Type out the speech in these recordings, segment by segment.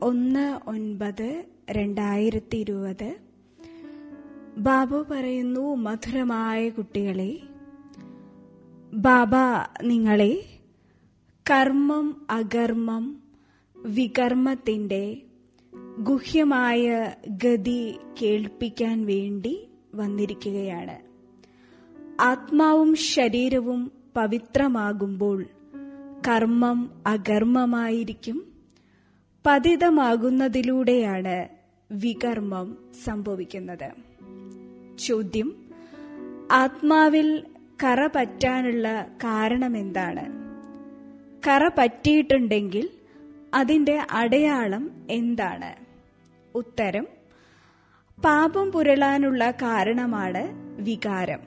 ഒന്ന് ഒൻപത് രണ്ടായിരത്തി ഇരുപത് ബാബു പറയുന്നു മധുരമായ കുട്ടികളെ ബാബ നിങ്ങളെ കർമ്മം അകർമ്മം വികർമ്മത്തിന്റെ ഗുഹ്യമായ ഗതി കേൾപ്പിക്കാൻ വേണ്ടി വന്നിരിക്കുകയാണ് ആത്മാവും ശരീരവും പവിത്രമാകുമ്പോൾ കർമ്മം അകർമ്മമായിരിക്കും പതിതമാകുന്നതിലൂടെയാണ് വികർമ്മം സംഭവിക്കുന്നത് ചോദ്യം ആത്മാവിൽ കറ പറ്റാനുള്ള കാരണമെന്താണ് കറ പറ്റിയിട്ടുണ്ടെങ്കിൽ അതിന്റെ അടയാളം എന്താണ് ഉത്തരം പാപം പുരളാനുള്ള കാരണമാണ് വികാരം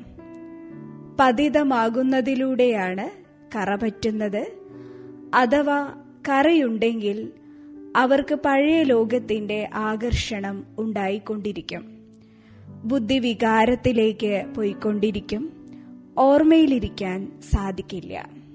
പതിതമാകുന്നതിലൂടെയാണ് കറ പറ്റുന്നത് അഥവാ കറയുണ്ടെങ്കിൽ അവർക്ക് പഴയ ലോകത്തിന്റെ ആകർഷണം ഉണ്ടായിക്കൊണ്ടിരിക്കും ബുദ്ധി വികാരത്തിലേക്ക് പോയിക്കൊണ്ടിരിക്കും ഓർമ്മയിലിരിക്കാൻ സാധിക്കില്ല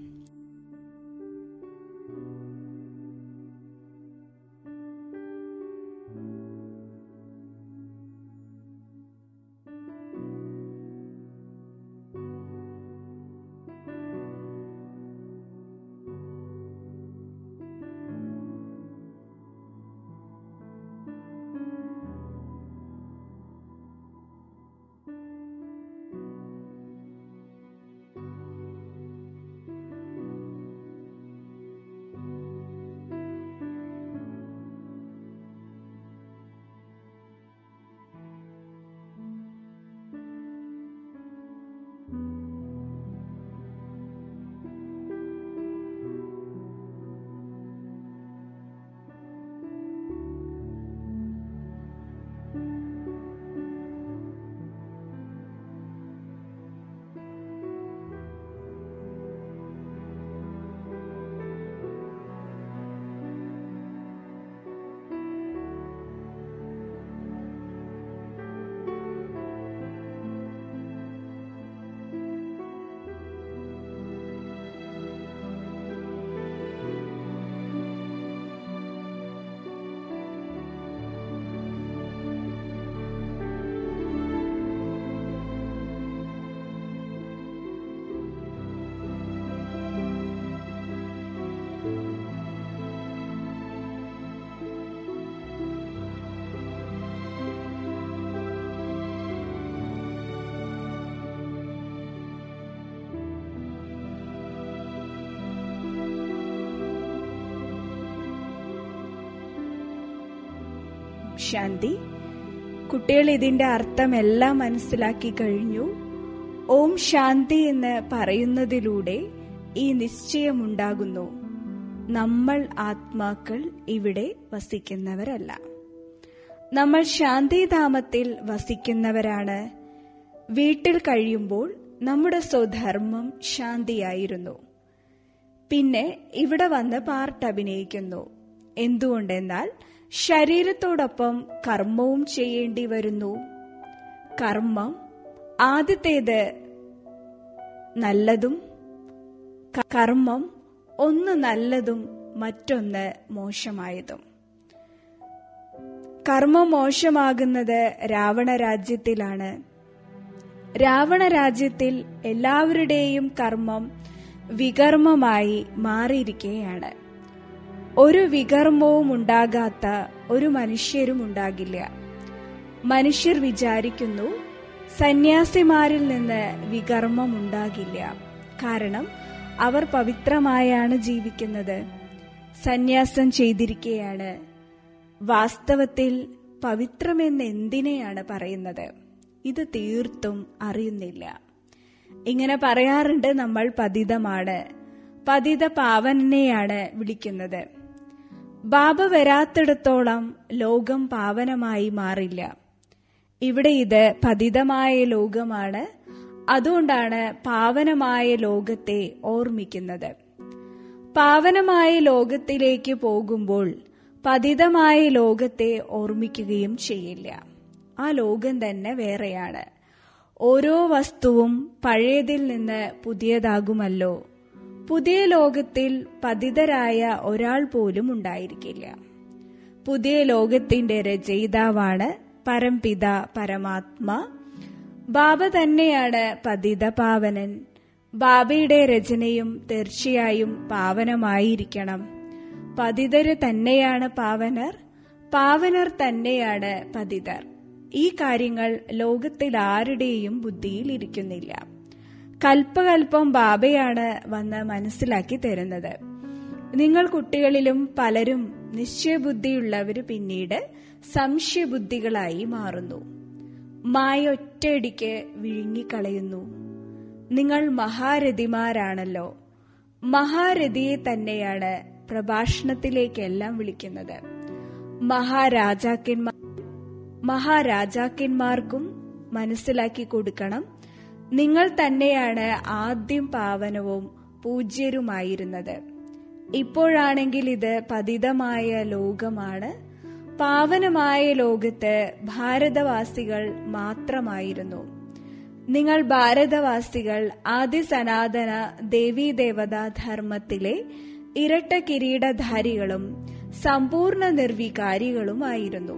ശാന്തി കുട്ടികൾ ഇതിന്റെ അർത്ഥമെല്ലാം മനസ്സിലാക്കി കഴിഞ്ഞു ഓം ശാന്തി എന്ന് പറയുന്നതിലൂടെ ഈ നിശ്ചയമുണ്ടാകുന്നു നമ്മൾ ആത്മാക്കൾ ഇവിടെ വസിക്കുന്നവരല്ല നമ്മൾ ശാന്തിധാമത്തിൽ വസിക്കുന്നവരാണ് വീട്ടിൽ കഴിയുമ്പോൾ നമ്മുടെ സ്വധർമ്മം ശാന്തിയായിരുന്നു പിന്നെ ഇവിടെ വന്ന് പാർട്ട് അഭിനയിക്കുന്നു എന്തുകൊണ്ടെന്നാൽ ശരീരത്തോടൊപ്പം കർമ്മവും ചെയ്യേണ്ടി വരുന്നു കർമ്മം ആദ്യത്തേത് നല്ലതും കർമ്മം ഒന്ന് നല്ലതും മറ്റൊന്ന് മോശമായതും കർമ്മം മോശമാകുന്നത് രാവണ രാജ്യത്തിലാണ് രാവണ രാജ്യത്തിൽ എല്ലാവരുടെയും കർമ്മം വികർമ്മമായി മാറിയിരിക്കുകയാണ് ഒരു വികർമ്മവും ഉണ്ടാകാത്ത ഒരു മനുഷ്യരും ഉണ്ടാകില്ല മനുഷ്യർ വിചാരിക്കുന്നു സന്യാസിമാരിൽ നിന്ന് വികർമ്മം ഉണ്ടാകില്ല കാരണം അവർ പവിത്രമായാണ് ജീവിക്കുന്നത് സന്യാസം ചെയ്തിരിക്കുകയാണ് വാസ്തവത്തിൽ പവിത്രമെന്ന് എന്തിനെയാണ് പറയുന്നത് ഇത് തീർത്തും അറിയുന്നില്ല ഇങ്ങനെ പറയാറുണ്ട് നമ്മൾ പതിതമാണ് പതിത പാവനെയാണ് വിളിക്കുന്നത് ബാബ വരാത്തിടത്തോളം ലോകം പാവനമായി മാറില്ല ഇവിടെ ഇത് പതിതമായ ലോകമാണ് അതുകൊണ്ടാണ് പാവനമായ ലോകത്തെ ഓർമ്മിക്കുന്നത് പാവനമായ ലോകത്തിലേക്ക് പോകുമ്പോൾ പതിതമായ ലോകത്തെ ഓർമ്മിക്കുകയും ചെയ്യില്ല ആ ലോകം തന്നെ വേറെയാണ് ഓരോ വസ്തുവും പഴയതിൽ നിന്ന് പുതിയതാകുമല്ലോ പുതിയ ലോകത്തിൽ പതിതരായ ഒരാൾ പോലും ഉണ്ടായിരിക്കില്ല പുതിയ ലോകത്തിന്റെ രചയിതാവാണ് പരംപിത പരമാത്മ ബാബ തന്നെയാണ് പതിത പാവനൻ ബാബയുടെ രചനയും തീർച്ചയായും പാവനമായിരിക്കണം പതിതര് തന്നെയാണ് പാവനർ പാവനർ തന്നെയാണ് പതിതർ ഈ കാര്യങ്ങൾ ലോകത്തിൽ ആരുടെയും ബുദ്ധിയിൽ ഇരിക്കുന്നില്ല കൽപ്പകൽപ്പം ബാബയാണ് വന്ന് മനസ്സിലാക്കി തരുന്നത് നിങ്ങൾ കുട്ടികളിലും പലരും നിശ്ചയബുദ്ധിയുള്ളവര് പിന്നീട് സംശയബുദ്ധികളായി മാറുന്നു മായ ഒറ്റയടിക്ക് വിഴുങ്ങിക്കളയുന്നു നിങ്ങൾ മഹാരഥിമാരാണല്ലോ മഹാരഥിയെ തന്നെയാണ് പ്രഭാഷണത്തിലേക്കെല്ലാം വിളിക്കുന്നത് മഹാരാജാക്കന്മാർ മഹാരാജാക്കന്മാർക്കും മനസ്സിലാക്കി കൊടുക്കണം നിങ്ങൾ തന്നെയാണ് ആദ്യം പാവനവും പൂജ്യരുമായിരുന്നത് ഇപ്പോഴാണെങ്കിൽ ഇത് പതിതമായ ലോകമാണ് പാവനമായ ലോകത്ത് ഭാരതവാസികൾ മാത്രമായിരുന്നു നിങ്ങൾ ഭാരതവാസികൾ ആദ്യ സനാതന ദേവീദേവതാ ധർമ്മത്തിലെ ഇരട്ട കിരീടധാരികളും സമ്പൂർണ്ണ നിർവികാരികളുമായിരുന്നു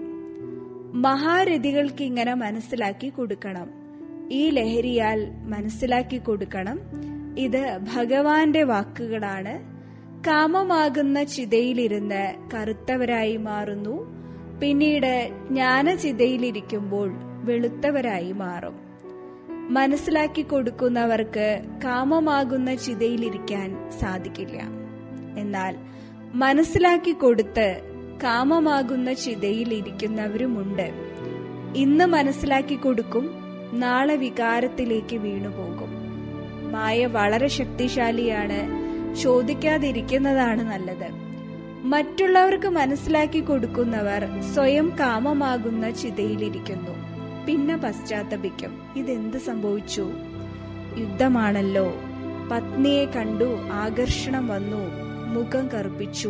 മഹാരഥികൾക്ക് ഇങ്ങനെ മനസ്സിലാക്കി കൊടുക്കണം ഈ ലഹരിയാൽ മനസ്സിലാക്കി കൊടുക്കണം ഇത് ഭഗവാന്റെ വാക്കുകളാണ് കാമമാകുന്ന ചിതയിലിരുന്ന് കറുത്തവരായി മാറുന്നു പിന്നീട് ജ്ഞാനചിതയിലിരിക്കുമ്പോൾ വെളുത്തവരായി മാറും മനസ്സിലാക്കി കൊടുക്കുന്നവർക്ക് കാമമാകുന്ന ചിതയിലിരിക്കാൻ സാധിക്കില്ല എന്നാൽ മനസ്സിലാക്കി കൊടുത്ത് കാമമാകുന്ന ചിതയിൽ ഇരിക്കുന്നവരുമുണ്ട് ഇന്ന് മനസ്സിലാക്കി കൊടുക്കും നാളെ വികാരത്തിലേക്ക് വീണുപോകും മായ വളരെ ശക്തിശാലിയാണ് ചോദിക്കാതിരിക്കുന്നതാണ് നല്ലത് മറ്റുള്ളവർക്ക് മനസ്സിലാക്കി കൊടുക്കുന്നവർ സ്വയം കാമമാകുന്ന ചിതയിലിരിക്കുന്നു പിന്നെ പശ്ചാത്തപിക്കും ഇതെന്ത് സംഭവിച്ചു യുദ്ധമാണല്ലോ പത്നിയെ കണ്ടു ആകർഷണം വന്നു മുഖം കറുപ്പിച്ചു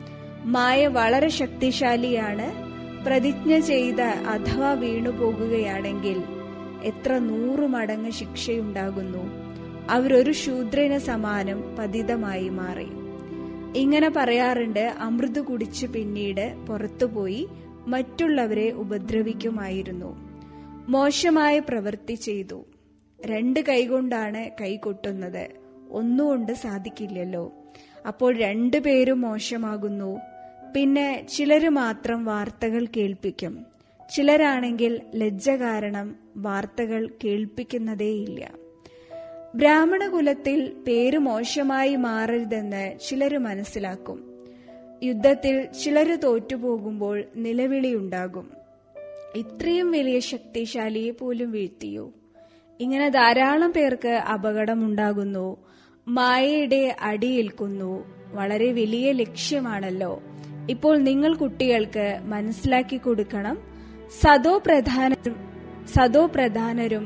മായ വളരെ ശക്തിശാലിയാണ് പ്രതിജ്ഞ ചെയ്ത അഥവാ വീണുപോകുകയാണെങ്കിൽ എത്ര നൂറു മടങ്ങ് ശിക്ഷയുണ്ടാകുന്നു അവരൊരു ശൂദ്രന് സമാനം പതിതമായി മാറി ഇങ്ങനെ പറയാറുണ്ട് അമൃത് കുടിച്ച് പിന്നീട് പുറത്തുപോയി മറ്റുള്ളവരെ ഉപദ്രവിക്കുമായിരുന്നു മോശമായ പ്രവൃത്തി ചെയ്തു രണ്ട് കൈകൊണ്ടാണ് കൈ കൊട്ടുന്നത് ഒന്നുകൊണ്ട് സാധിക്കില്ലല്ലോ അപ്പോൾ രണ്ടുപേരും മോശമാകുന്നു പിന്നെ ചിലര് മാത്രം വാർത്തകൾ കേൾപ്പിക്കും ചിലരാണെങ്കിൽ ലജ്ജ കാരണം വാർത്തകൾ കേൾപ്പിക്കുന്നതേയില്ല ബ്രാഹ്മണകുലത്തിൽ പേര് മോശമായി മാറരുതെന്ന് ചിലര് മനസ്സിലാക്കും യുദ്ധത്തിൽ ചിലര് തോറ്റുപോകുമ്പോൾ നിലവിളിയുണ്ടാകും ഇത്രയും വലിയ ശക്തിശാലിയെ പോലും വീഴ്ത്തിയോ ഇങ്ങനെ ധാരാളം പേർക്ക് അപകടമുണ്ടാകുന്നു മായയുടെ അടിയേൽക്കുന്നു വളരെ വലിയ ലക്ഷ്യമാണല്ലോ ഇപ്പോൾ നിങ്ങൾ കുട്ടികൾക്ക് മനസ്സിലാക്കി കൊടുക്കണം സദോ പ്രധാനരും സദോ പ്രധാനരും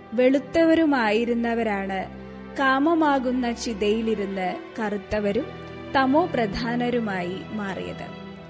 വെളുത്തവരുമായിരുന്നവരാണ് കാമമാകുന്ന ചിതയിലിരുന്ന് കറുത്തവരും തമോ പ്രധാനരുമായി മാറിയത്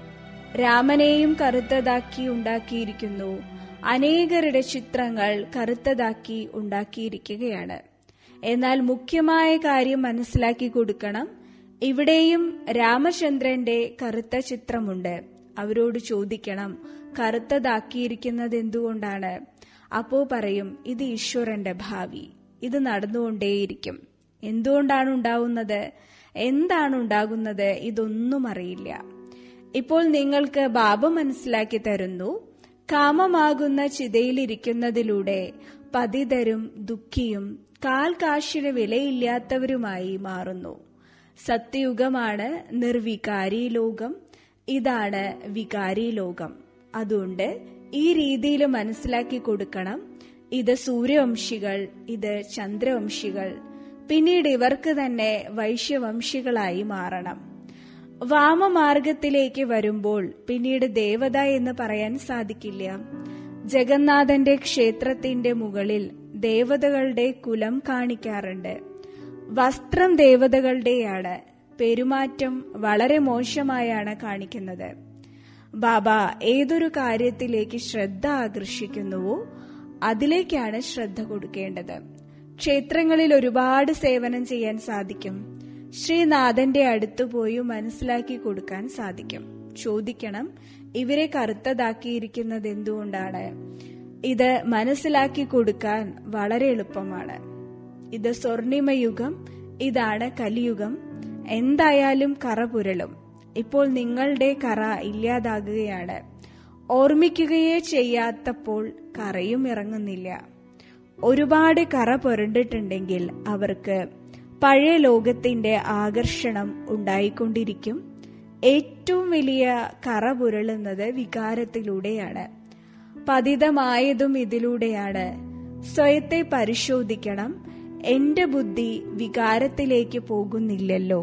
രാമനെയും കറുത്തതാക്കി ഉണ്ടാക്കിയിരിക്കുന്നു അനേകരുടെ ചിത്രങ്ങൾ കറുത്തതാക്കി ഉണ്ടാക്കിയിരിക്കുകയാണ് എന്നാൽ മുഖ്യമായ കാര്യം മനസ്സിലാക്കി കൊടുക്കണം ഇവിടെയും രാമചന്ദ്രന്റെ കറുത്ത ചിത്രമുണ്ട് അവരോട് ചോദിക്കണം കറുത്തതാക്കിയിരിക്കുന്നത് എന്തുകൊണ്ടാണ് അപ്പോ പറയും ഇത് ഈശ്വരന്റെ ഭാവി ഇത് നടന്നുകൊണ്ടേയിരിക്കും എന്തുകൊണ്ടാണ് ഉണ്ടാവുന്നത് എന്താണ് ഉണ്ടാകുന്നത് ഇതൊന്നും അറിയില്ല ഇപ്പോൾ നിങ്ങൾക്ക് ബാബ മനസ്സിലാക്കി തരുന്നു കാമമാകുന്ന ചിതയിലിരിക്കുന്നതിലൂടെ പതിതരും ദുഃഖിയും കാൽ കാശിന് വിലയില്ലാത്തവരുമായി മാറുന്നു സത്യയുഗമാണ് നിർവികാരി ലോകം ഇതാണ് വികാരി ലോകം അതുകൊണ്ട് ഈ രീതിയിൽ മനസ്സിലാക്കി കൊടുക്കണം ഇത് സൂര്യവംശികൾ ഇത് ചന്ദ്രവംശികൾ പിന്നീട് ഇവർക്ക് തന്നെ വൈശ്യവംശികളായി മാറണം വാമമാർഗത്തിലേക്ക് വരുമ്പോൾ പിന്നീട് ദേവത എന്ന് പറയാൻ സാധിക്കില്ല ജഗന്നാഥന്റെ ക്ഷേത്രത്തിന്റെ മുകളിൽ ദേവതകളുടെ കുലം കാണിക്കാറുണ്ട് വസ്ത്രം ദേവതകളുടെയാണ് പെരുമാറ്റം വളരെ മോശമായാണ് കാണിക്കുന്നത് ബാബ ഏതൊരു കാര്യത്തിലേക്ക് ശ്രദ്ധ ആകർഷിക്കുന്നുവോ അതിലേക്കാണ് ശ്രദ്ധ കൊടുക്കേണ്ടത് ക്ഷേത്രങ്ങളിൽ ഒരുപാട് സേവനം ചെയ്യാൻ സാധിക്കും ശ്രീനാഥന്റെ അടുത്ത് പോയി മനസ്സിലാക്കി കൊടുക്കാൻ സാധിക്കും ചോദിക്കണം ഇവരെ കറുത്തതാക്കിയിരിക്കുന്നത് എന്തുകൊണ്ടാണ് ഇത് മനസ്സിലാക്കി കൊടുക്കാൻ വളരെ എളുപ്പമാണ് ഇത് സ്വർണിമയുഗം ഇതാണ് കലിയുഗം എന്തായാലും കറ പുരളും ഇപ്പോൾ നിങ്ങളുടെ കറ ഇല്ലാതാകുകയാണ് ഓർമ്മിക്കുകയേ ചെയ്യാത്തപ്പോൾ കറയും ഇറങ്ങുന്നില്ല ഒരുപാട് കറ പുരണ്ടിട്ടുണ്ടെങ്കിൽ അവർക്ക് പഴയ ലോകത്തിന്റെ ആകർഷണം ഉണ്ടായിക്കൊണ്ടിരിക്കും ഏറ്റവും വലിയ കറ പുരളുന്നത് വികാരത്തിലൂടെയാണ് പതിതമായതും ഇതിലൂടെയാണ് സ്വയത്തെ പരിശോധിക്കണം എന്റെ ബുദ്ധി വികാരത്തിലേക്ക് പോകുന്നില്ലല്ലോ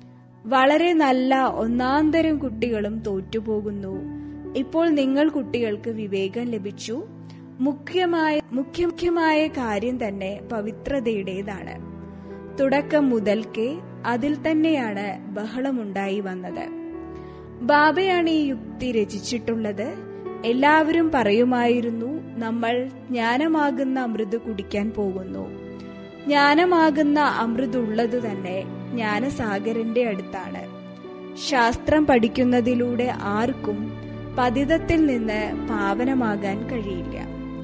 വളരെ നല്ല ഒന്നാന്തരം കുട്ടികളും തോറ്റുപോകുന്നു ഇപ്പോൾ നിങ്ങൾ കുട്ടികൾക്ക് വിവേകം ലഭിച്ചു മുഖ്യമായ മുഖ്യ മുഖ്യമായ കാര്യം തന്നെ പവിത്രതയുടേതാണ് തുടക്കം മുതൽക്കേ അതിൽ തന്നെയാണ് ബഹളമുണ്ടായി വന്നത് ബാബയാണ് ഈ യുക്തി രചിച്ചിട്ടുള്ളത് എല്ലാവരും പറയുമായിരുന്നു നമ്മൾ ജ്ഞാനമാകുന്ന അമൃത് കുടിക്കാൻ പോകുന്നു ജ്ഞാനമാകുന്ന അമൃതുള്ളത് തന്നെ ജ്ഞാനസാഗരന്റെ അടുത്താണ് ശാസ്ത്രം പഠിക്കുന്നതിലൂടെ ആർക്കും പതിതത്തിൽ നിന്ന് പാവനമാകാൻ കഴിയില്ല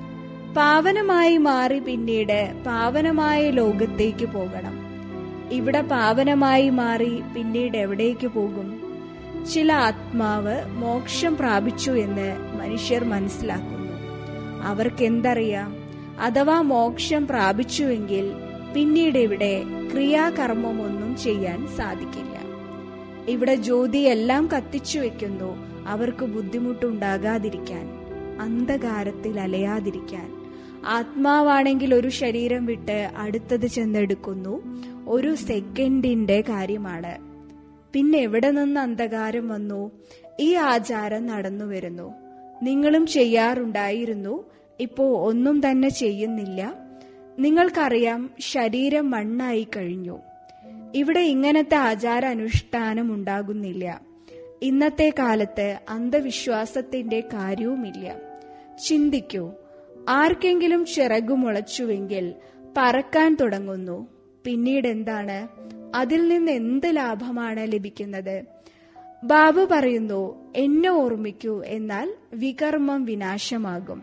പാവനമായി മാറി പിന്നീട് പാവനമായ ലോകത്തേക്ക് പോകണം ഇവിടെ പാവനമായി മാറി പിന്നീട് എവിടേക്ക് പോകും ചില ആത്മാവ് മോക്ഷം പ്രാപിച്ചു എന്ന് മനുഷ്യർ മനസ്സിലാക്കുന്നു അവർക്കെന്തറിയാം അഥവാ മോക്ഷം പ്രാപിച്ചുവെങ്കിൽ പിന്നീട് ഇവിടെ ക്രിയാകർമ്മമൊന്നും ചെയ്യാൻ സാധിക്കില്ല ഇവിടെ ജ്യോതി എല്ലാം കത്തിച്ചു വെക്കുന്നു അവർക്ക് ബുദ്ധിമുട്ടുണ്ടാകാതിരിക്കാൻ അന്ധകാരത്തിൽ അലയാതിരിക്കാൻ ആത്മാവാണെങ്കിൽ ഒരു ശരീരം വിട്ട് അടുത്തത് ചെന്നെടുക്കുന്നു ഒരു സെക്കൻഡിന്റെ കാര്യമാണ് പിന്നെ എവിടെ നിന്ന് അന്ധകാരം വന്നു ഈ ആചാരം നടന്നു വരുന്നു നിങ്ങളും ചെയ്യാറുണ്ടായിരുന്നു ഇപ്പോ ഒന്നും തന്നെ ചെയ്യുന്നില്ല നിങ്ങൾക്കറിയാം ശരീരം മണ്ണായി കഴിഞ്ഞു ഇവിടെ ഇങ്ങനത്തെ ആചാര അനുഷ്ഠാനം ഉണ്ടാകുന്നില്ല ഇന്നത്തെ കാലത്ത് അന്ധവിശ്വാസത്തിന്റെ കാര്യവുമില്ല ചിന്തിക്കൂ ആർക്കെങ്കിലും ചിറകു മുളച്ചുവെങ്കിൽ പറക്കാൻ തുടങ്ങുന്നു പിന്നീട് എന്താണ് അതിൽ നിന്ന് എന്ത് ലാഭമാണ് ലഭിക്കുന്നത് ബാബു പറയുന്നു എന്നെ ഓർമ്മിക്കൂ എന്നാൽ വികർമ്മം വിനാശമാകും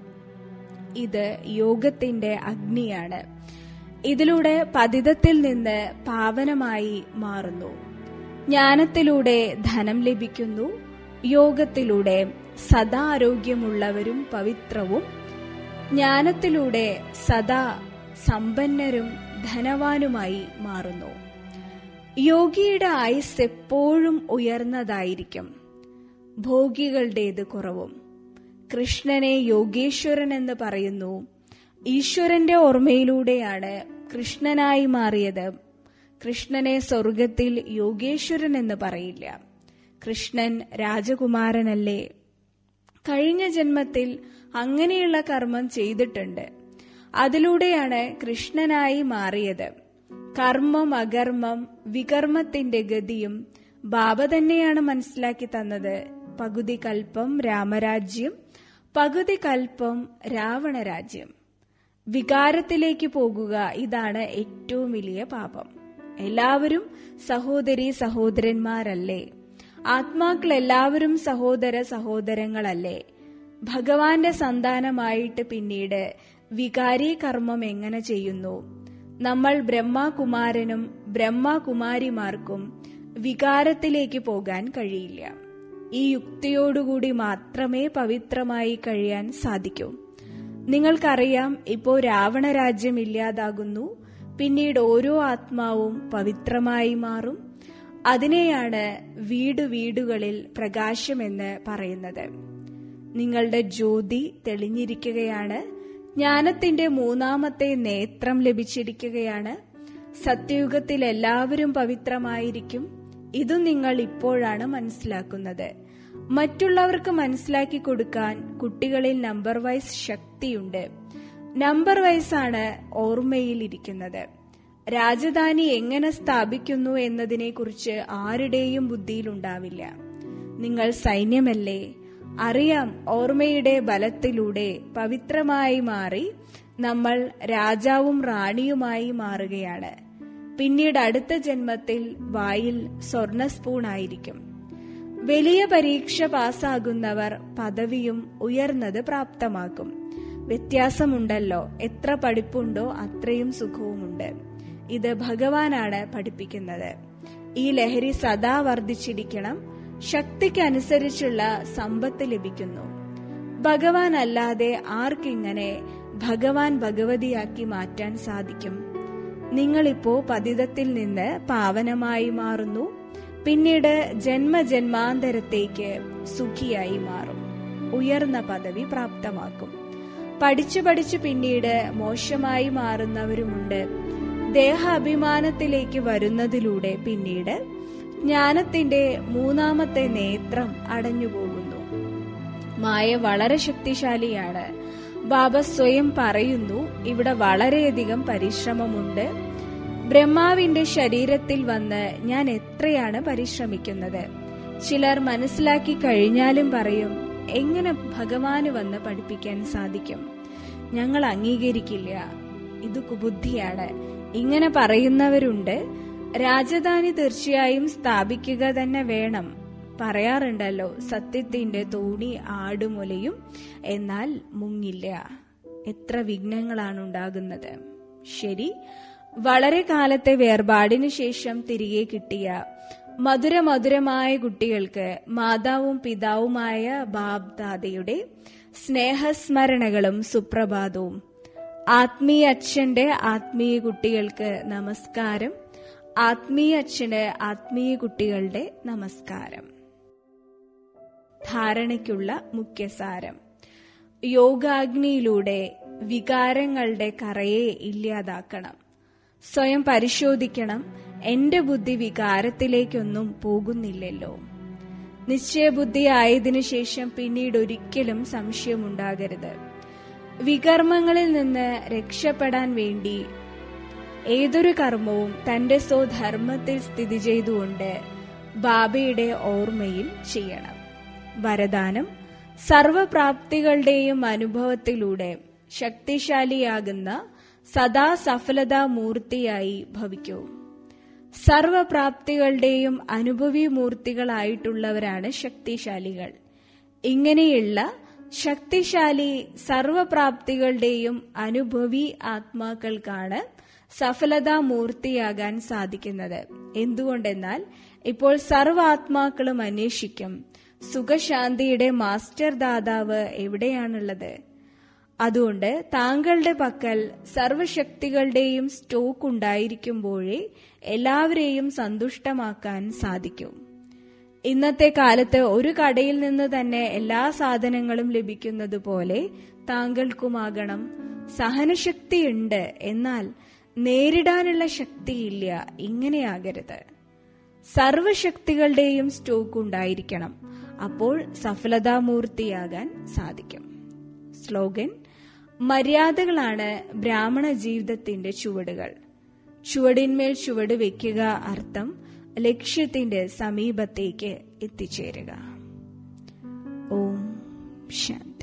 ഇത് യോഗത്തിന്റെ അഗ്നിയാണ് ഇതിലൂടെ പതിതത്തിൽ നിന്ന് പാവനമായി മാറുന്നു ജ്ഞാനത്തിലൂടെ ധനം ലഭിക്കുന്നു യോഗത്തിലൂടെ സദാ ആരോഗ്യമുള്ളവരും പവിത്രവും ജ്ഞാനത്തിലൂടെ സദാ സമ്പന്നരും ധനവാനുമായി മാറുന്നു യോഗിയുടെ ആയുസ് എപ്പോഴും ഉയർന്നതായിരിക്കും ഭോഗികളുടേത് കുറവും കൃഷ്ണനെ യോഗേശ്വരൻ എന്ന് പറയുന്നു ഈശ്വരന്റെ ഓർമ്മയിലൂടെയാണ് കൃഷ്ണനായി മാറിയത് കൃഷ്ണനെ സ്വർഗത്തിൽ യോഗേശ്വരൻ എന്ന് പറയില്ല കൃഷ്ണൻ രാജകുമാരനല്ലേ കഴിഞ്ഞ ജന്മത്തിൽ അങ്ങനെയുള്ള കർമ്മം ചെയ്തിട്ടുണ്ട് അതിലൂടെയാണ് കൃഷ്ണനായി മാറിയത് കർമ്മം അകർമ്മം വികർമ്മത്തിന്റെ ഗതിയും ബാബ തന്നെയാണ് മനസ്സിലാക്കി തന്നത് പകുതി കൽപ്പം രാമരാജ്യം പകുതി കൽപ്പം രാവണരാജ്യം വികാരത്തിലേക്ക് പോകുക ഇതാണ് ഏറ്റവും വലിയ പാപം എല്ലാവരും സഹോദരി സഹോദരന്മാരല്ലേ ആത്മാക്കൾ എല്ലാവരും സഹോദര സഹോദരങ്ങളല്ലേ ഭഗവാന്റെ സന്താനമായിട്ട് പിന്നീട് വികാരി കർമ്മം എങ്ങനെ ചെയ്യുന്നു നമ്മൾ ബ്രഹ്മകുമാരനും ബ്രഹ്മകുമാരിമാർക്കും വികാരത്തിലേക്ക് പോകാൻ കഴിയില്ല ഈ യുക്തിയോടുകൂടി മാത്രമേ പവിത്രമായി കഴിയാൻ സാധിക്കൂ നിങ്ങൾക്കറിയാം ഇപ്പോ രാവണരാജ്യം ഇല്ലാതാകുന്നു പിന്നീട് ഓരോ ആത്മാവും പവിത്രമായി മാറും അതിനെയാണ് വീട് വീടുകളിൽ പ്രകാശമെന്ന് പറയുന്നത് നിങ്ങളുടെ ജ്യോതി തെളിഞ്ഞിരിക്കുകയാണ് ജ്ഞാനത്തിന്റെ മൂന്നാമത്തെ നേത്രം ലഭിച്ചിരിക്കുകയാണ് സത്യയുഗത്തിൽ എല്ലാവരും പവിത്രമായിരിക്കും ഇതും നിങ്ങൾ ഇപ്പോഴാണ് മനസ്സിലാക്കുന്നത് മറ്റുള്ളവർക്ക് മനസ്സിലാക്കി കൊടുക്കാൻ കുട്ടികളിൽ നമ്പർ വൈസ് ശക്തിയുണ്ട് നമ്പർ വൈസാണ് ഓർമ്മയിൽ ഇരിക്കുന്നത് രാജധാനി എങ്ങനെ സ്ഥാപിക്കുന്നു എന്നതിനെക്കുറിച്ച് ആരുടെയും ബുദ്ധിയിലുണ്ടാവില്ല നിങ്ങൾ സൈന്യമല്ലേ അറിയാം ഓർമ്മയുടെ ബലത്തിലൂടെ പവിത്രമായി മാറി നമ്മൾ രാജാവും റാണിയുമായി മാറുകയാണ് പിന്നീട് അടുത്ത ജന്മത്തിൽ വായിൽ സ്വർണ സ്പൂൺ ആയിരിക്കും വലിയ പരീക്ഷ പാസ്സാകുന്നവർ പദവിയും ഉയർന്നത് പ്രാപ്തമാക്കും വ്യത്യാസമുണ്ടല്ലോ എത്ര പഠിപ്പുണ്ടോ അത്രയും സുഖവുമുണ്ട് ഇത് ഭഗവാനാണ് പഠിപ്പിക്കുന്നത് ഈ ലഹരി സദാ വർദ്ധിച്ചിരിക്കണം ശക്തിക്കനുസരിച്ചുള്ള സമ്പത്ത് ലഭിക്കുന്നു ഭഗവാൻ അല്ലാതെ ആർക്കിങ്ങനെ ഭഗവാൻ ഭഗവതിയാക്കി മാറ്റാൻ സാധിക്കും നിങ്ങളിപ്പോ പതിതത്തിൽ നിന്ന് പാവനമായി മാറുന്നു പിന്നീട് ജന്മജന്മാന്തരത്തേക്ക് സുഖിയായി മാറും ഉയർന്ന പദവി പ്രാപ്തമാക്കും പഠിച്ചു പഠിച്ചു പിന്നീട് മോശമായി മാറുന്നവരുമുണ്ട് ദേഹാഭിമാനത്തിലേക്ക് വരുന്നതിലൂടെ പിന്നീട് ജ്ഞാനത്തിന്റെ മൂന്നാമത്തെ നേത്രം അടഞ്ഞുപോകുന്നു മായ വളരെ ശക്തിശാലിയാണ് ബാബ സ്വയം പറയുന്നു ഇവിടെ വളരെയധികം പരിശ്രമമുണ്ട് ബ്രഹ്മാവിന്റെ ശരീരത്തിൽ വന്ന് ഞാൻ എത്രയാണ് പരിശ്രമിക്കുന്നത് ചിലർ മനസ്സിലാക്കി കഴിഞ്ഞാലും പറയും എങ്ങനെ ഭഗവാന് വന്ന് പഠിപ്പിക്കാൻ സാധിക്കും ഞങ്ങൾ അംഗീകരിക്കില്ല ഇത് കുബുദ്ധിയാണ് ഇങ്ങനെ പറയുന്നവരുണ്ട് രാജധാനി തീർച്ചയായും സ്ഥാപിക്കുക തന്നെ വേണം പറയാറുണ്ടല്ലോ സത്യത്തിന്റെ തോണി ആടുമുലയും എന്നാൽ മുങ്ങില്ല എത്ര വിഘ്നങ്ങളാണ് ഉണ്ടാകുന്നത് ശരി വളരെ കാലത്തെ വേർപാടിനു ശേഷം തിരികെ കിട്ടിയ മധുര മധുരമായ കുട്ടികൾക്ക് മാതാവും പിതാവുമായ ബാബ് ദാദയുടെ സ്നേഹസ്മരണകളും സുപ്രഭാതവും ആത്മീയ അച്ഛന്റെ ആത്മീയ കുട്ടികൾക്ക് നമസ്കാരം ആത്മീയ അച്ഛന് ആത്മീയ കുട്ടികളുടെ നമസ്കാരം ധാരണയ്ക്കുള്ള മുഖ്യസാരം യോഗാഗ്നിയിലൂടെ വികാരങ്ങളുടെ കറയെ ഇല്ലാതാക്കണം സ്വയം പരിശോധിക്കണം എന്റെ ബുദ്ധി വികാരത്തിലേക്കൊന്നും പോകുന്നില്ലല്ലോ നിശ്ചയബുദ്ധി ആയതിനു ശേഷം പിന്നീട് ഒരിക്കലും സംശയമുണ്ടാകരുത് വികർമ്മങ്ങളിൽ നിന്ന് രക്ഷപ്പെടാൻ വേണ്ടി ഏതൊരു കർമ്മവും തന്റെ സ്വധർമ്മത്തിൽ സ്ഥിതി ചെയ്തുകൊണ്ട് ബാബയുടെ ഓർമ്മയിൽ ചെയ്യണം വരദാനം സർവപ്രാപ്തികളുടെയും അനുഭവത്തിലൂടെ ശക്തിശാലിയാകുന്ന സദാ സഫലതാ മൂർത്തിയായി ഭവിക്കൂ സർവപ്രാപ്തികളുടെയും അനുഭവി മൂർത്തികളായിട്ടുള്ളവരാണ് ശക്തിശാലികൾ ഇങ്ങനെയുള്ള ശക്തിശാലി സർവപ്രാപ്തികളുടെയും അനുഭവി ആത്മാക്കൾക്കാണ് സഫലതാ മൂർത്തിയാകാൻ സാധിക്കുന്നത് എന്തുകൊണ്ടെന്നാൽ ഇപ്പോൾ സർവാത്മാക്കളും അന്വേഷിക്കും സുഖശാന്തിയുടെ മാസ്റ്റർ ദാതാവ് എവിടെയാണുള്ളത് അതുകൊണ്ട് താങ്കളുടെ പക്കൽ സർവശക്തികളുടെയും സ്റ്റോക്ക് ഉണ്ടായിരിക്കുമ്പോഴേ എല്ലാവരെയും സന്തുഷ്ടമാക്കാൻ സാധിക്കൂ ഇന്നത്തെ കാലത്ത് ഒരു കടയിൽ നിന്ന് തന്നെ എല്ലാ സാധനങ്ങളും ലഭിക്കുന്നത് പോലെ താങ്കൾക്കുമാകണം സഹനശക്തിയുണ്ട് എന്നാൽ നേരിടാനുള്ള ശക്തിയില്ല ഇങ്ങനെയാകരുത് സർവശക്തികളുടെയും സ്റ്റോക്ക് ഉണ്ടായിരിക്കണം അപ്പോൾ സഫലതാമൂർത്തിയാകാൻ സാധിക്കും സ്ലോഗൻ മര്യാദകളാണ് ബ്രാഹ്മണ ജീവിതത്തിന്റെ ചുവടുകൾ ചുവടിന്മേൽ ചുവട് വെക്കുക അർത്ഥം ലക്ഷ്യത്തിന്റെ സമീപത്തേക്ക് എത്തിച്ചേരുക ഓം ശാന്തി